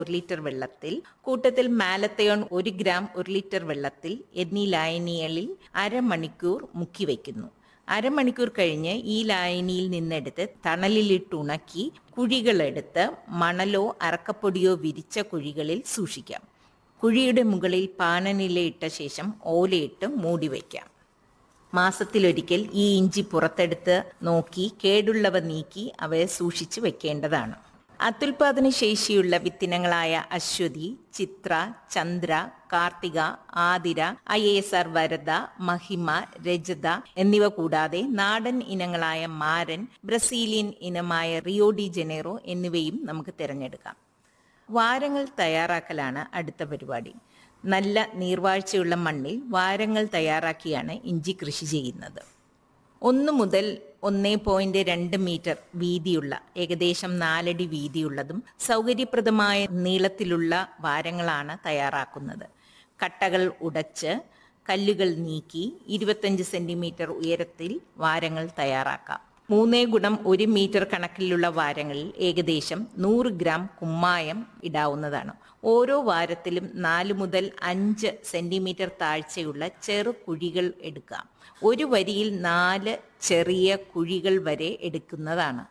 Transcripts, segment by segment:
ഒരു ലിറ്റർ വെള്ളത്തിൽ കൂട്ടത്തിൽ മാലത്തയോൺ ഒരു ഗ്രാം ഒരു ലിറ്റർ വെള്ളത്തിൽ എന്നീ ലായനികളിൽ അരമണിക്കൂർ മുക്കി വയ്ക്കുന്നു അരമണിക്കൂർ കഴിഞ്ഞ് ഈ ലായനിയിൽ നിന്നെടുത്ത് തണലിലിട്ട് ഉണക്കി കുഴികളെടുത്ത് മണലോ അറക്കപ്പൊടിയോ വിരിച്ച കുഴികളിൽ സൂക്ഷിക്കാം കുഴിയുടെ മുകളിൽ പാനനില ഇട്ട ശേഷം ഓലയിട്ട് മൂടി വയ്ക്കാം മാസത്തിലൊരിക്കൽ ഈ ഇഞ്ചി പുറത്തെടുത്ത് നോക്കി കേടുള്ളവ നീക്കി അവയെ സൂക്ഷിച്ചു വെക്കേണ്ടതാണ് അത്യുൽപാദന ശേഷിയുള്ള വിത്തിനങ്ങളായ Aswathi Chitra Chandra Karthika Athira I S R Varada Mahima Rajatha എന്നിവ കൂടാതെ നാടൻ ഇനങ്ങളായ മാരൻ ബ്രസീലിയൻ ഇനമായ റിയോഡി ജനേറോ എന്നിവയും നമുക്ക് തിരഞ്ഞെടുക്കാം വാരങ്ങൾ തയ്യാറാക്കലാണ് അടുത്ത പരിപാടി നല്ല നീർവാഴ്ചയുള്ള മണ്ണിൽ വാരങ്ങൾ തയ്യാറാക്കിയാണ് ഇഞ്ചി കൃഷി ചെയ്യുന്നത് ഒന്ന് മുതൽ ഒന്ന് പോയിന്റ് രണ്ട് മീറ്റർ വീതിയുള്ള ഏകദേശം നാലടി വീതിയുള്ളതും സൗകര്യപ്രദമായ നീളത്തിലുള്ള വാരങ്ങളാണ് തയ്യാറാക്കുന്നത് കട്ടകൾ ഉടച്ച് കല്ലുകൾ നീക്കി ഇരുപത്തഞ്ച് സെന്റിമീറ്റർ ഉയരത്തിൽ വാരങ്ങൾ തയ്യാറാക്കാം മൂന്നേ ഗുണം ഒരു മീറ്റർ കണക്കിലുള്ള വാരങ്ങളിൽ ഏകദേശം നൂറ് ഗ്രാം കുമ്മായം ഇടാവുന്നതാണ് ഓരോ വാരത്തിലും നാല് മുതൽ അഞ്ച് സെന്റിമീറ്റർ താഴ്ചയുള്ള ചെറു കുഴികൾ എടുക്കാം ഒരു വരിയിൽ നാല് ചെറിയ കുഴികൾ വരെ എടുക്കുന്നതാണ്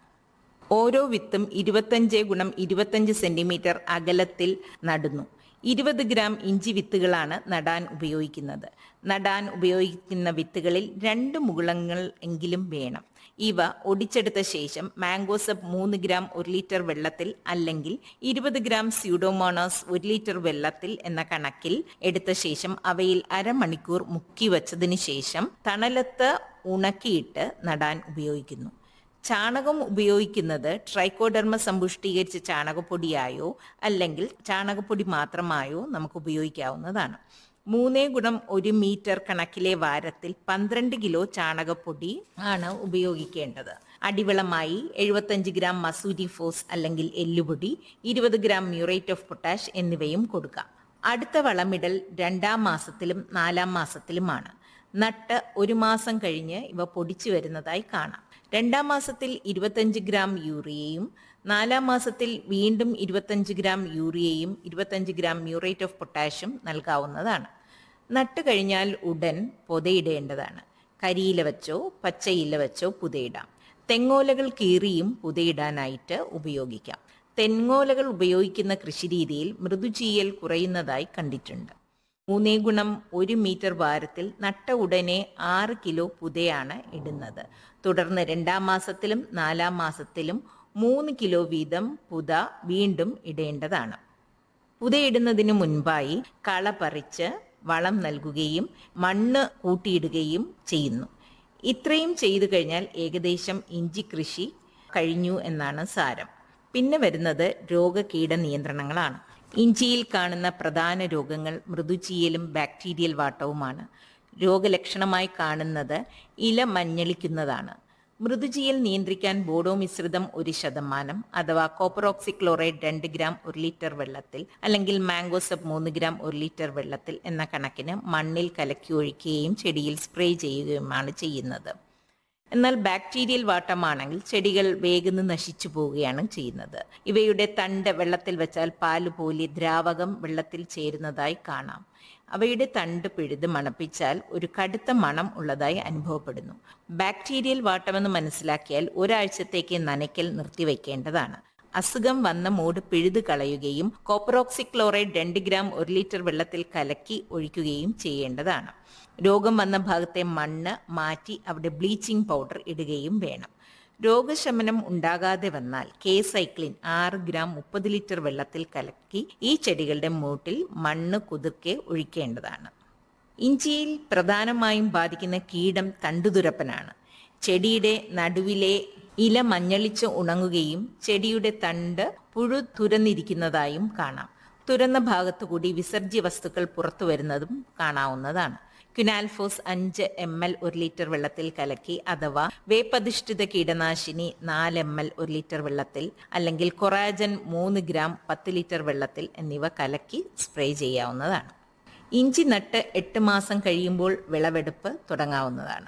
ഓരോ വിത്തും ഇരുപത്തഞ്ച് ഗുണം ഇരുപത്തഞ്ച് സെന്റിമീറ്റർ അകലത്തിൽ നടുന്നു ഇരുപത് ഗ്രാം ഇഞ്ചി വിത്തുകളാണ് നടാൻ ഉപയോഗിക്കുന്നത് നടാൻ ഉപയോഗിക്കുന്ന വിത്തുകളിൽ രണ്ട് മുകുളങ്ങൾ എങ്കിലും വേണം ഇവ ഒടിച്ചെടുത്ത ശേഷം മാംഗോസപ്പ് മൂന്ന് ഗ്രാം ഒരു ലിറ്റർ വെള്ളത്തിൽ അല്ലെങ്കിൽ ഇരുപത് ഗ്രാം സ്യൂഡോമോണോസ് ഒരു ലിറ്റർ വെള്ളത്തിൽ എന്ന കണക്കിൽ എടുത്ത ശേഷം അവയിൽ അരമണിക്കൂർ മുക്കി വച്ചതിന് ശേഷം തണലത്ത് ഉണക്കിയിട്ട് നടാൻ ഉപയോഗിക്കുന്നു ചാണകം ഉപയോഗിക്കുന്നത് ട്രൈക്കോഡർമ സമ്പുഷ്ടീകരിച്ച ചാണകപ്പൊടിയായോ അല്ലെങ്കിൽ ചാണകപ്പൊടി മാത്രമായോ നമുക്ക് ഉപയോഗിക്കാവുന്നതാണ് മൂന്നേ ഗുണം ഒരു മീറ്റർ കണക്കിലെ വാരത്തിൽ പന്ത്രണ്ട് കിലോ ചാണകപ്പൊടി ആണ് ഉപയോഗിക്കേണ്ടത് അടിവളമായി എഴുപത്തഞ്ച് ഗ്രാം മസൂരി ഫോസ് അല്ലെങ്കിൽ എല്ലുപൊടി ഇരുപത് ഗ്രാം മ്യൂറേറ്റ് ഓഫ് പൊട്ടാഷ് എന്നിവയും കൊടുക്കാം അടുത്ത വളമിടൽ രണ്ടാം മാസത്തിലും നാലാം മാസത്തിലുമാണ് നട്ട് ഒരു മാസം കഴിഞ്ഞ് ഇവ പൊടിച്ചു വരുന്നതായി കാണാം രണ്ടാം മാസത്തിൽ ഇരുപത്തഞ്ച് ഗ്രാം യൂറിയയും നാലാം മാസത്തിൽ വീണ്ടും ഇരുപത്തഞ്ച് ഗ്രാം യൂറിയയും ഇരുപത്തഞ്ച് ഗ്രാം മ്യൂറേറ്റ് ഓഫ് പൊട്ടാഷ്യം നൽകാവുന്നതാണ് നട്ട് കഴിഞ്ഞാൽ ഉടൻ പുതയിടേണ്ടതാണ് കരിയില വെച്ചോ പച്ചയില വെച്ചോ പുതയിടാം തെങ്ങോലകൾ കീറിയും പുതയിടാനായിട്ട് ഉപയോഗിക്കാം തെങ്ങോലകൾ ഉപയോഗിക്കുന്ന കൃഷിരീതിയിൽ മൃദുചീയൽ കുറയുന്നതായി കണ്ടിട്ടുണ്ട് മൂന്നേ ഗുണം ഒരു മീറ്റർ ഭാരത്തിൽ നട്ട ഉടനെ ആറ് കിലോ പുതയാണ് ഇടുന്നത് തുടർന്ന് രണ്ടാം മാസത്തിലും നാലാം മാസത്തിലും മൂന്ന് കിലോ വീതം പുത വീണ്ടും ഇടേണ്ടതാണ് പുതയിടുന്നതിന് മുൻപായി കള പറിച്ച് വളം നൽകുകയും മണ്ണ് കൂട്ടിയിടുകയും ചെയ്യുന്നു ഇത്രയും ചെയ്തു കഴിഞ്ഞാൽ ഏകദേശം ഇഞ്ചി കൃഷി കഴിഞ്ഞു എന്നാണ് സാരം പിന്നെ വരുന്നത് രോഗകീട നിയന്ത്രണങ്ങളാണ് ഇഞ്ചിയിൽ കാണുന്ന പ്രധാന രോഗങ്ങൾ മൃദുചീയലും ബാക്ടീരിയൽ വാട്ടവുമാണ് രോഗലക്ഷണമായി കാണുന്നത് ഇല മഞ്ഞളിക്കുന്നതാണ് മൃദുചീയൽ നിയന്ത്രിക്കാൻ ബോഡോ മിശ്രിതം ഒരു ശതമാനം അഥവാ കോപ്പറോക്സിക്ലോറൈഡ് രണ്ട് ഗ്രാം ഒരു ലിറ്റർ വെള്ളത്തിൽ അല്ലെങ്കിൽ മാംഗോസപ്പ് മൂന്ന് ഗ്രാം ഒരു ലിറ്റർ വെള്ളത്തിൽ എന്ന കണക്കിന് മണ്ണിൽ കലക്കി ഒഴിക്കുകയും ചെടിയിൽ സ്പ്രേ ചെയ്യുകയുമാണ് ചെയ്യുന്നത് എന്നാൽ ബാക്ടീരിയൽ വാട്ടമാണെങ്കിൽ ചെടികൾ വേഗം നശിച്ചു പോവുകയാണ് ചെയ്യുന്നത് ഇവയുടെ തണ്ട് വെള്ളത്തിൽ വെച്ചാൽ പാല് പോലെ ദ്രാവകം വെള്ളത്തിൽ ചേരുന്നതായി കാണാം അവയുടെ തണ്ട് പിഴുത് മണപ്പിച്ചാൽ ഒരു കടുത്ത മണം ഉള്ളതായി അനുഭവപ്പെടുന്നു ബാക്ടീരിയൽ വാട്ടമെന്ന് മനസ്സിലാക്കിയാൽ ഒരാഴ്ചത്തേക്ക് നനയ്ക്കൽ നിർത്തിവെക്കേണ്ടതാണ് അസുഖം വന്ന മൂട് പിഴുതു കളയുകയും കോപ്പറോക്സിക്ലോറൈഡ് രണ്ട് ഗ്രാം ഒരു ലിറ്റർ വെള്ളത്തിൽ കലക്കി ഒഴിക്കുകയും ചെയ്യേണ്ടതാണ് രോഗം വന്ന ഭാഗത്തെ മണ്ണ് മാറ്റി അവിടെ ബ്ലീച്ചിങ് പൗഡർ ഇടുകയും വേണം രോഗശമനം ഉണ്ടാകാതെ വന്നാൽ കെ സൈക്ലിൻ ആറ് ഗ്രാം മുപ്പത് ലിറ്റർ വെള്ളത്തിൽ കലക്കി ഈ ചെടികളുടെ മൂട്ടിൽ മണ്ണ് കുതിർക്കെ ഒഴിക്കേണ്ടതാണ് ഇഞ്ചിയിൽ പ്രധാനമായും ബാധിക്കുന്ന കീടം തണ്ടുതുരപ്പനാണ് ചെടിയുടെ നടുവിലെ ഇല മഞ്ഞളിച്ച് ഉണങ്ങുകയും ചെടിയുടെ തണ്ട് പുഴു തുരന്നിരിക്കുന്നതായും കാണാം തുരന്ന ഭാഗത്തു കൂടി വിസർജ്യ വസ്തുക്കൾ പുറത്തു വരുന്നതും കാണാവുന്നതാണ് ക്യുനാൽഫോസ് അഞ്ച് എം എൽ ഒരു ലിറ്റർ വെള്ളത്തിൽ കലക്കി അഥവാ വേപ്പധിഷ്ഠിത കീടനാശിനി നാല് എം എൽ ഒരു ലിറ്റർ വെള്ളത്തിൽ അല്ലെങ്കിൽ കൊറാജൻ മൂന്ന് ഗ്രാം പത്ത് ലിറ്റർ വെള്ളത്തിൽ എന്നിവ കലക്കി സ്പ്രേ ചെയ്യാവുന്നതാണ് ഇഞ്ചി നട്ട് എട്ട് മാസം കഴിയുമ്പോൾ വിളവെടുപ്പ് തുടങ്ങാവുന്നതാണ്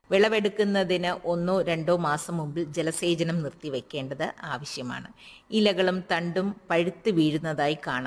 വിളവെടുക്കുന്നതിന് ഒന്നോ രണ്ടോ മാസം മുമ്പിൽ ജലസേചനം നിർത്തിവെക്കേണ്ടത് ആവശ്യമാണ് ഇലകളും തണ്ടും പഴുത്ത് വീഴുന്നതായി കാണാം